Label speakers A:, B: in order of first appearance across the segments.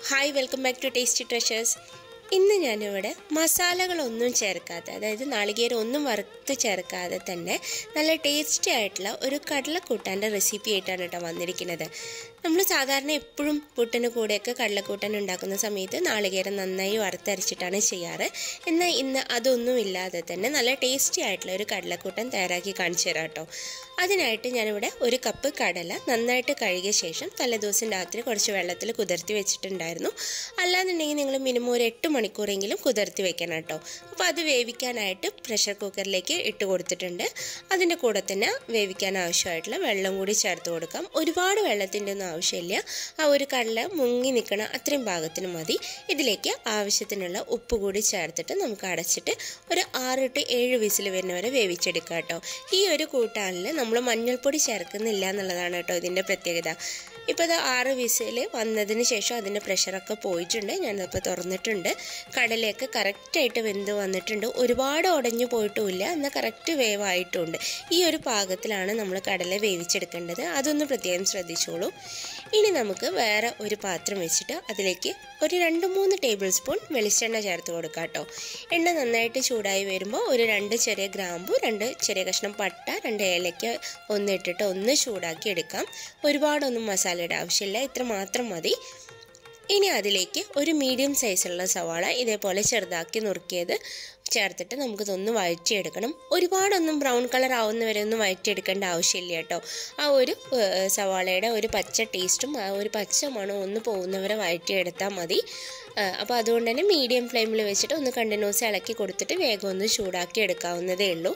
A: hi welcome back to tasty treasures ഇന്ന് ഞാനിവിടെ മസാലകളൊന്നും ചേർക്കാതെ അതായത് നാളികേരം ഒന്നും വറുത്ത് ചേർക്കാതെ തന്നെ നല്ല ടേസ്റ്റി ആയിട്ടുള്ള ഒരു കടലക്കൂട്ടാൻ്റെ റെസിപ്പി ആയിട്ടാണ് കേട്ടോ വന്നിരിക്കുന്നത് നമ്മൾ സാധാരണ എപ്പോഴും പുട്ടിന് കൂടെയൊക്കെ കടലക്കൂട്ടൻ ഉണ്ടാക്കുന്ന സമയത്ത് നാളികേരം നന്നായി വറുത്തരച്ചിട്ടാണ് ചെയ്യാറ് എന്നാൽ ഇന്ന് അതൊന്നും ഇല്ലാതെ തന്നെ നല്ല ടേസ്റ്റി ആയിട്ടുള്ള ഒരു കടലക്കൂട്ടൻ തയ്യാറാക്കി കാണിച്ചു തരാം കേട്ടോ അതിനായിട്ട് ഞാനിവിടെ ഒരു കപ്പ് കടല നന്നായിട്ട് കഴുകിയ ശേഷം തലേദിവസം രാത്രി കുറച്ച് വെള്ളത്തിൽ കുതിർത്തി വെച്ചിട്ടുണ്ടായിരുന്നു അല്ലാന്നുണ്ടെങ്കിൽ നിങ്ങൾ മിനിമം ഒരു എട്ട് മണിക്കൂറെങ്കിലും കുതിർത്തി വെക്കണം കേട്ടോ അപ്പോൾ അത് വേവിക്കാനായിട്ട് പ്രഷർ കുക്കറിലേക്ക് ഇട്ട് കൊടുത്തിട്ടുണ്ട് അതിൻ്റെ കൂടെ തന്നെ വേവിക്കാൻ ആവശ്യമായിട്ടുള്ള വെള്ളം കൂടി ചേർത്ത് കൊടുക്കാം ഒരുപാട് വെള്ളത്തിൻ്റെ ഒന്നും ആവശ്യമില്ല ആ ഒരു കടല മുങ്ങി നിൽക്കണ അത്രയും ഭാഗത്തിന് മതി ഇതിലേക്ക് ആവശ്യത്തിനുള്ള ഉപ്പ് കൂടി ചേർത്തിട്ട് നമുക്ക് അടച്ചിട്ട് ഒരു ആറ് to ഏഴ് വിസിൽ വരുന്ന വരെ വേവിച്ചെടുക്കാം കേട്ടോ ഈ ഒരു കൂട്ടാനിൽ നമ്മൾ മഞ്ഞൾപ്പൊടി ചേർക്കുന്നില്ല എന്നുള്ളതാണ് കേട്ടോ ഇതിൻ്റെ പ്രത്യേകത ഇപ്പോൾ അത് ആറ് വിസിൽ വന്നതിന് ശേഷം അതിൻ്റെ പ്രഷറൊക്കെ പോയിട്ടുണ്ട് ഞാനപ്പോൾ തുറന്നിട്ടുണ്ട് കടലയൊക്കെ കറക്റ്റായിട്ട് വെന്ത് വന്നിട്ടുണ്ട് ഒരുപാട് ഉടഞ്ഞു പോയിട്ടുമില്ല എന്നാൽ കറക്റ്റ് വേവായിട്ടുമുണ്ട് ഈ ഒരു പാകത്തിലാണ് നമ്മൾ കടല വേവിച്ചെടുക്കേണ്ടത് അതൊന്ന് പ്രത്യേകം ശ്രദ്ധിച്ചോളൂ ഇനി നമുക്ക് വേറെ ഒരു പാത്രം വെച്ചിട്ട് അതിലേക്ക് ഒരു രണ്ട് മൂന്ന് ടേബിൾ സ്പൂൺ വെളിച്ചെണ്ണ ചേർത്ത് കൊടുക്കാം കേട്ടോ എണ്ണ നന്നായിട്ട് ചൂടായി വരുമ്പോൾ ഒരു രണ്ട് ചെറിയ ഗ്രാമ്പു രണ്ട് ചെറിയ കഷ്ണം പട്ട രണ്ട് ഏലയ്ക്ക ഒന്ന് ഇട്ടിട്ട് ഒന്ന് ചൂടാക്കി എടുക്കാം ഒരുപാടൊന്നും മസാലയുടെ ആവശ്യമില്ല ഇത്ര മാത്രം മതി ഇനി അതിലേക്ക് ഒരു മീഡിയം സൈസുള്ള സവാള ഇതേപോലെ ചെറുതാക്കി നുറുക്കിയത് ചേർത്തിട്ട് നമുക്കിതൊന്ന് വഴറ്റിയെടുക്കണം ഒരുപാടൊന്നും ബ്രൗൺ കളർ ആവുന്ന വരെ ഒന്നും വഴറ്റിയെടുക്കേണ്ട ആവശ്യമില്ല കേട്ടോ ആ ഒരു ഏഹ്, സവാളയുടെ ഒരു പച്ച ടേസ്റ്റും ആ ഒരു പച്ച മണവും ഒന്ന് പോകുന്നവരെ വഴറ്റിയെടുത്താൽ മതി അപ്പോൾ അതുകൊണ്ട് തന്നെ മീഡിയം ഫ്ലെയിമിൽ വെച്ചിട്ട് ഒന്ന് കണ്ടിന്യൂസ് ഇളക്കി കൊടുത്തിട്ട് വേഗം ഒന്ന് ചൂടാക്കി എടുക്കാവുന്നതേ ഉള്ളൂ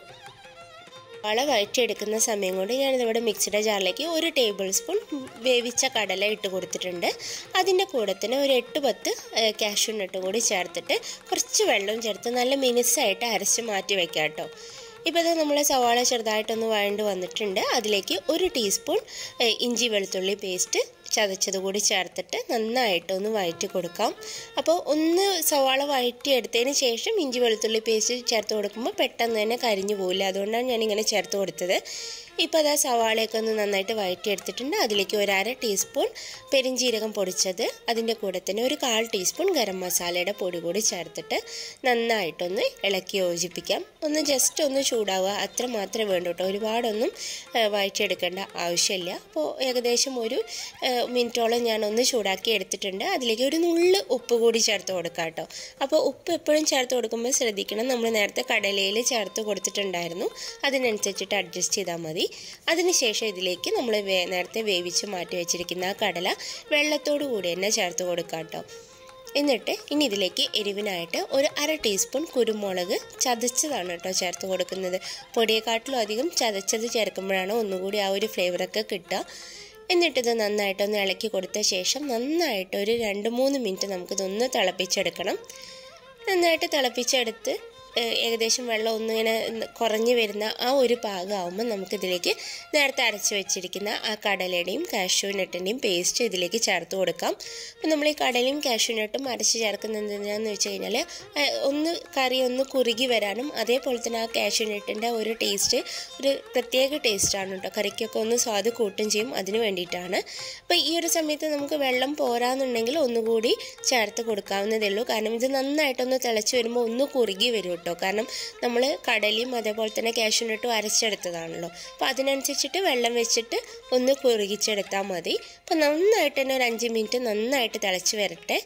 A: വള വഴറ്റിയെടുക്കുന്ന സമയം കൊണ്ട് ഞാനിതിവിടെ മിക്സിയുടെ ജാറിലേക്ക് ഒരു ടേബിൾ സ്പൂൺ വേവിച്ച കടല ഇട്ട് കൊടുത്തിട്ടുണ്ട് അതിൻ്റെ കൂടെ തന്നെ ഒരു എട്ട് പത്ത് കാഷ്യൂ നട്ട് കൂടി ചേർത്തിട്ട് കുറച്ച് വെള്ളം ചേർത്ത് നല്ല മിനുസായിട്ട് അരച്ച് മാറ്റി വെക്കാം കേട്ടോ ഇപ്പോൾ ഇത് നമ്മൾ സവാള ചെറുതായിട്ടൊന്ന് വഴണ്ട് വന്നിട്ടുണ്ട് അതിലേക്ക് ഒരു ടീസ്പൂൺ ഏഹ്, ഇഞ്ചി വെളുത്തുള്ളി പേസ്റ്റ് ചതച്ചത് കൂടി ചേർത്തിട്ട് നന്നായിട്ടൊന്ന് വഴറ്റി കൊടുക്കാം അപ്പോൾ ഒന്ന് സവാള വഴറ്റിയെടുത്തതിന് ശേഷം ഇഞ്ചി വെളുത്തുള്ളി പേസ്റ്റ് ചേർത്ത് കൊടുക്കുമ്പോൾ പെട്ടെന്ന് തന്നെ കരിഞ്ഞു പോകില്ല അതുകൊണ്ടാണ് ഞാനിങ്ങനെ ചേർത്ത് കൊടുത്തത് ഇപ്പോൾ അതാ സവാളയൊക്കെ ഒന്ന് നന്നായിട്ട് വഴറ്റിയെടുത്തിട്ടുണ്ട് അതിലേക്ക് ഒരു അര ടീസ്പൂൺ പെരിഞ്ചീരകം പൊടിച്ചത് അതിൻ്റെ കൂടെ തന്നെ ഒരു കാൽ ടീസ്പൂൺ ഗരം മസാലയുടെ പൊടി കൂടി ചേർത്തിട്ട് നന്നായിട്ടൊന്ന് ഇളക്കി യോജിപ്പിക്കാം ഒന്ന് ജസ്റ്റ് ഒന്ന് ചൂടാവുക അത്ര മാത്രമേ വേണ്ടൂ കേട്ടോ ഒരുപാടൊന്നും ആ, വഴറ്റിയെടുക്കേണ്ട ആവശ്യമില്ല അപ്പോൾ ഏകദേശം ഒരു ആ, മിനിറ്റോളം ഞാനൊന്ന് ചൂടാക്കി എടുത്തിട്ടുണ്ട് അതിലേക്ക് ഒരു നുള്ള് ഉപ്പ് കൂടി ചേർത്ത് കൊടുക്കാം കേട്ടോ അപ്പോൾ ഉപ്പ് എപ്പോഴും ചേർത്ത് കൊടുക്കുമ്പോൾ ശ്രദ്ധിക്കണം നമ്മൾ നേരത്തെ കടലയിൽ ചേർത്ത് കൊടുത്തിട്ടുണ്ടായിരുന്നു അതിനനുസരിച്ചിട്ട് അഡ്ജസ്റ്റ് ചെയ്താൽ മതി അതിനുശേഷം ഇതിലേക്ക് നമ്മൾ വേ നേരത്തെ വേവിച്ച് മാറ്റി വെച്ചിരിക്കുന്ന ആ കടല വെള്ളത്തോടു കൂടി തന്നെ ചേർത്ത് കൊടുക്കാം കേട്ടോ എന്നിട്ട് ഇനി ഇതിലേക്ക് എരിവിനായിട്ട് ഒരു അര ടീസ്പൂൺ കുരുമുളക് ചതച്ചതാണ് കേട്ടോ ചേർത്ത് കൊടുക്കുന്നത് പൊടിയെക്കാട്ടിലും അധികം ചതച്ചത് ചേർക്കുമ്പോഴാണ് ഒന്നുകൂടി ആ ഒരു ഫ്ലേവറൊക്കെ കിട്ടുക എന്നിട്ടിത് നന്നായിട്ടൊന്ന് ഇളക്കി കൊടുത്ത ശേഷം നന്നായിട്ട് ഒരു രണ്ട് മൂന്ന് മിനിറ്റ് നമുക്കിതൊന്ന് തിളപ്പിച്ചെടുക്കണം നന്നായിട്ട് തിളപ്പിച്ചെടുത്ത് ഏഹ്, ഏകദേശം വെള്ളം ഒന്നിങ്ങനെ കുറഞ്ഞു വരുന്ന ആ ഒരു പാകമാകുമ്പോൾ നമുക്കിതിലേക്ക് നേരത്തെ അരച്ച് വെച്ചിരിക്കുന്ന ആ കടലയുടെയും കാഷ്യൂ നട്ടിൻ്റെയും പേസ്റ്റ് ഇതിലേക്ക് ചേർത്ത് കൊടുക്കാം അപ്പം നമ്മൾ ഈ കടലയും കാഷ്യൂ നട്ടും അരച്ച് ചേർക്കുന്നത് എന്തിനാന്ന് വെച്ച് കഴിഞ്ഞാൽ ആ, ഒന്ന് കറി ഒന്ന് കുറുകി വരാനും അതേപോലെ തന്നെ ആ കാഷ്യൂ നട്ടിൻ്റെ ഒരു ടേസ്റ്റ് ഒരു പ്രത്യേക ടേസ്റ്റാണ് കേട്ടോ കറിക്കൊക്കെ ഒന്ന് സ്വാദ് കൂട്ടും ചെയ്യും അതിന് വേണ്ടിയിട്ടാണ് അപ്പോൾ ഈ ഒരു സമയത്ത് നമുക്ക് വെള്ളം പോരാന്നുണ്ടെങ്കിൽ ഒന്നുകൂടി ചേർത്ത് കൊടുക്കാവുന്നതേ ഉള്ളൂ കാരണം ഇത് നന്നായിട്ടൊന്ന് തിളച്ച് വരുമ്പോൾ ഒന്ന് കുറുകി വരും കേട്ടോ കാരണം നമ്മൾ കടലയും അതേപോലെ തന്നെ കാഷ്യൂനട്ടും അരച്ചെടുത്തതാണല്ലോ അപ്പോൾ അതിനനുസരിച്ചിട്ട് വെള്ളം വെച്ചിട്ട് ഒന്ന് കുറുകിച്ചെടുത്താൽ മതി അപ്പോൾ നന്നായിട്ട് തന്നെ ഒരു അഞ്ച് മിനിറ്റ് നന്നായിട്ട് തിളച്ച് വരട്ടെ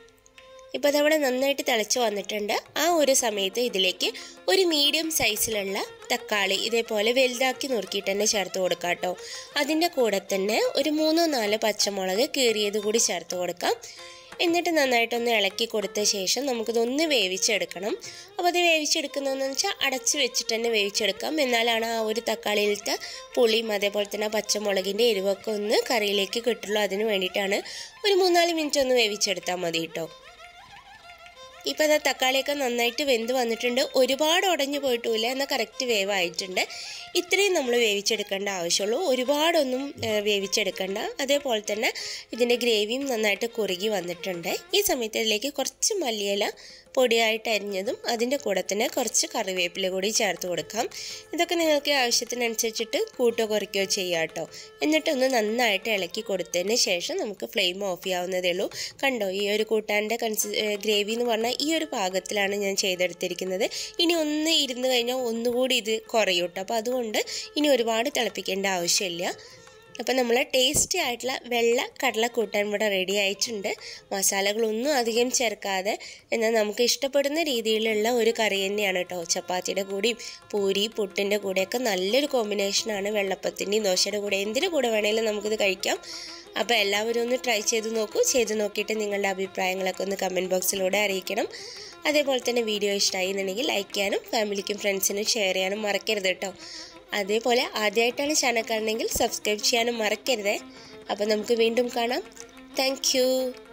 A: ഇപ്പോൾ അതവിടെ നന്നായിട്ട് തിളച്ച് വന്നിട്ടുണ്ട് ആ ഒരു സമയത്ത് ഇതിലേക്ക് ഒരു മീഡിയം സൈസിലുള്ള തക്കാളി ഇതേപോലെ വലുതാക്കി നുറുക്കിയിട്ട് തന്നെ ചേർത്ത് കൊടുക്കാം കേട്ടോ അതിൻ്റെ കൂടെ തന്നെ ഒരു മൂന്നോ നാലോ പച്ചമുളക് കീറിയത് കൂടി ചേർത്ത് കൊടുക്കാം എന്നിട്ട് നന്നായിട്ടൊന്ന് ഇളക്കി കൊടുത്ത ശേഷം നമുക്കിതൊന്ന് വേവിച്ചെടുക്കണം അപ്പോൾ അത് വേവിച്ചെടുക്കുന്നതെന്ന് വെച്ചാൽ അടച്ച് വെച്ചിട്ട് തന്നെ വേവിച്ചെടുക്കാം എന്നാലാണ് ആ ഒരു തക്കാളിയിലത്തെ പുളിയും അതേപോലെ തന്നെ ആ പച്ചമുളകിൻ്റെ എരിവൊക്കെ ഒന്ന് കറിയിലേക്ക് കിട്ടുള്ളൂ അതിന് വേണ്ടിയിട്ടാണ് ഒരു മൂന്നാല് മിനിറ്റ് ഒന്ന് വേവിച്ചെടുത്താൽ മതി കേട്ടോ ഇപ്പോൾ അത് തക്കാളിയൊക്കെ നന്നായിട്ട് വെന്ത് വന്നിട്ടുണ്ട് ഒരുപാട് ഉടഞ്ഞു പോയിട്ടുമില്ല എന്നാൽ കറക്റ്റ് വേവായിട്ടുണ്ട് ഇത്രയും നമ്മൾ വേവിച്ചെടുക്കേണ്ട ആവശ്യമുള്ളൂ ഒരുപാടൊന്നും ഏഹ്, വേവിച്ചെടുക്കണ്ട അതേപോലെ തന്നെ ഇതിൻ്റെ ഗ്രേവിയും നന്നായിട്ട് കുറുകി വന്നിട്ടുണ്ട് ഈ സമയത്ത് ഇതിലേക്ക് കുറച്ച് മല്ലിയില പൊടിയായിട്ട് അരിഞ്ഞതും അതിൻ്റെ കൂടെ തന്നെ കുറച്ച് കറിവേപ്പില കൂടി ചേർത്ത് കൊടുക്കാം ഇതൊക്കെ നിങ്ങൾക്ക് ആവശ്യത്തിനനുസരിച്ചിട്ട് കൂട്ടോ കുറയ്ക്കുകയോ ചെയ്യാം കേട്ടോ എന്നിട്ടൊന്ന് നന്നായിട്ട് ഇളക്കി കൊടുത്തതിന് ശേഷം നമുക്ക് ഫ്ലെയിം ഓഫ് ചെയ്യാവുന്നതേ ഉള്ളൂ കണ്ടോ ഈ ഒരു കൂട്ടാൻ്റെ കൺസി ഗ്രേവി എന്ന് പറഞ്ഞാൽ ഈ ഒരു പാകത്തിലാണ് ഞാൻ ചെയ്തെടുത്തിരിക്കുന്നത് ഇനി ഒന്ന് ഇരുന്ന് കഴിഞ്ഞാൽ ഒന്നുകൂടി ഇത് കുറയും കേട്ടോ അപ്പോൾ അതുകൊണ്ട് ഇനി ഒരുപാട് തിളപ്പിക്കേണ്ട ആവശ്യമില്ല അപ്പോൾ നമ്മൾ ടേസ്റ്റി ആയിട്ടുള്ള വെള്ള കടലക്കൂട്ടാൻ ഇവിടെ റെഡി ആയിട്ടുണ്ട് മസാലകളൊന്നും അധികം ചേർക്കാതെ എന്നാൽ നമുക്ക് ഇഷ്ടപ്പെടുന്ന രീതിയിലുള്ള ഒരു കറി തന്നെയാണ് കേട്ടോ ചപ്പാത്തിയുടെ കൂടെയും പൂരി പുട്ടിൻ്റെ കൂടെയൊക്കെ നല്ലൊരു കോമ്പിനേഷനാണ് വെള്ളപ്പത്തിൻ്റെയും ദോശയുടെ കൂടെ എന്തിൻ്റെ കൂടെ വേണേലും നമുക്കിത് കഴിക്കാം അപ്പോൾ എല്ലാവരും ഒന്ന് ട്രൈ ചെയ്ത് നോക്കൂ ചെയ്ത് നോക്കിയിട്ട് നിങ്ങളുടെ അഭിപ്രായങ്ങളൊക്കെ ഒന്ന് കമൻറ്റ് ബോക്സിലൂടെ അറിയിക്കണം അതേപോലെ തന്നെ വീഡിയോ ഇഷ്ടമായി എന്നുണ്ടെങ്കിൽ ലൈക്ക് ചെയ്യാനും ഫാമിലിക്കും ഫ്രണ്ട്സിനും ഷെയർ ചെയ്യാനും മറക്കരുത് കേട്ടോ അതേപോലെ ആദ്യമായിട്ടാണ് ചാനൽ കാണണമെങ്കിൽ സബ്സ്ക്രൈബ് ചെയ്യാനും മറക്കരുതേ അപ്പോൾ നമുക്ക് വീണ്ടും കാണാം താങ്ക്